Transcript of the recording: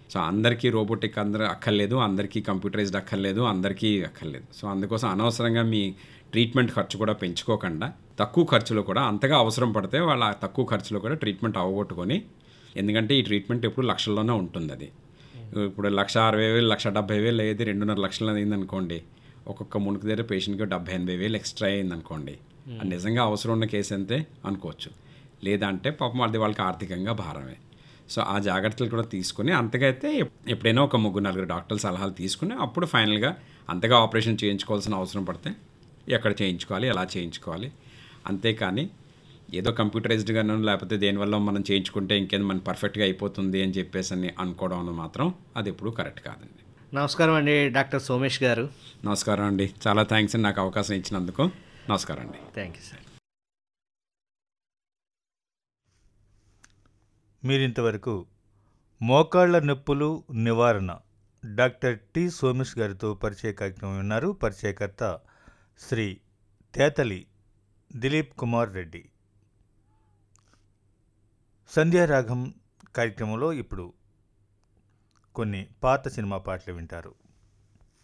so అందరికీ robotic అందరూ అక్కర్లేదు అందరికీ కంప్యూటరైజ్డ్ అక్కర్లేదు అందరికీ అక్కర్లేదు సో అందుకోసం అనవసరంగా మీ ట్రీట్మెంట్ ఖర్చు కూడా పెంచుకోకుండా తక్కువ ఖర్చులో కూడా అంతగా అవసరం పడితే వాళ్ళ ఆ తక్కువ ఖర్చులో కూడా ట్రీట్మెంట్ అవగొట్టుకొని ఎందుకంటే ఈ ట్రీట్మెంట్ ఎప్పుడు లక్షల్లోనే ఉంటుంది అది ఇప్పుడు లక్ష అరవై వేలు లక్ష డెబ్బై వేలు అయ్యేది రెండున్నర లక్షలు అయింది అనుకోండి ఒక్కొక్క మునుకు దగ్గర పేషెంట్కి డెబ్బై ఎనభై వేలు ఎక్స్ట్రా అయింది అనుకోండి అది నిజంగా అవసరం ఉన్న కేసు అంతే అనుకోవచ్చు లేదంటే పాపం అది వాళ్ళకి ఆర్థికంగా భారమే సో ఆ జాగ్రత్తలు కూడా తీసుకుని అంతకైతే ఎప్- ఎప్పుడైనా ఒక ముగ్గురు నలుగురు డాక్టర్ల సలహాలు తీసుకుని అప్పుడు ఫైనల్గా అంతగా ఆపరేషన్ చేయించుకోవాల్సిన అవసరం పడితే ఎక్కడ చేయించుకోవాలి ఎలా చేయించుకోవాలి అంతేకాని ఏదో కంప్యూటరైజ్డ్గానో లేకపోతే దేనివల్ల మనం చేయించుకుంటే ఇంకేదో మన పర్ఫెక్ట్గా అయిపోతుంది అని చెప్పేసి అని అనుకోవడం మాత్రం అది ఎప్పుడు కరెక్ట్ కాదండి నమస్కారం అండి డాక్టర్ సోమేష్ గారు నమస్కారం అండి చాలా థ్యాంక్స్ అండి నాకు అవకాశం ఇచ్చినందుకు నమస్కారం అండి థ్యాంక్ యూ సార్ మీరింతవరకు మోకాళ్ల నొప్పులు నివారణ డాక్టర్ టి సోమేష్ గారితో పరిచయ కార్యక్రమం విన్నారు పరిచయకర్త శ్రీ తేతలి దిలీప్ కుమార్ రెడ్డి సంధ్యారాగం కార్యక్రమంలో ఇప్పుడు కొన్ని పాత సినిమా పాటలు వింటారు